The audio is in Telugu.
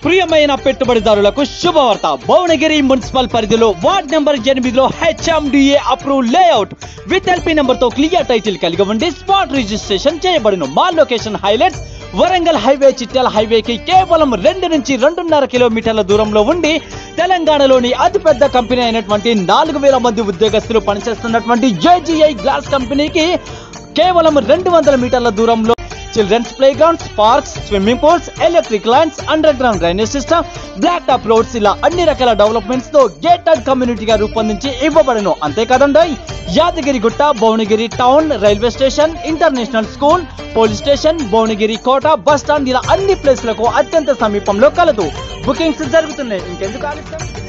ప్రియమైన పెట్టుబడిదారులకు శుభవార్త భువనగిరి మున్సిపల్ పరిధిలో వార్డ్ నెంబర్ ఎనిమిదిలో HMDA approve layout with LP number తో క్లియర్ టైటిల్ కలిగి ఉండి స్పాట్ రిజిస్ట్రేషన్ చేయబడును మా location highlights Warangal highway Chityala హైవేకి కేవలం రెండు నుంచి రెండున్నర కిలోమీటర్ల దూరంలో ఉండి తెలంగాణలోని అతిపెద్ద కంపెనీ అయినటువంటి నాలుగు వేల మంది ఉద్యోగస్తులు పనిచేస్తున్నటువంటి జేజీఐ గ్లాస్ కంపెనీకి కేవలం రెండు వందల మీటర్ల దూరంలో children's play grounds parks swimming pools electric lines underground drainage system black top roads ఇలా అన్ని రకాల డెవలప్మెంట్స్ తో గేటెడ్ కమ్యూనిటీగా రూపొందించి ఇవ్వబడను అంతేకాదండి Yadagirigutta Bhuvanagiri town railway station international school police station Bhuvanagiri కోట బస్ స్టాండ్ ఇలా అన్ని ప్లేస్లకు అత్యంత సమీపంలో కలదు బుకింగ్స్ జరుగుతున్నాయి ఇంకెందుకు ఆలస్యం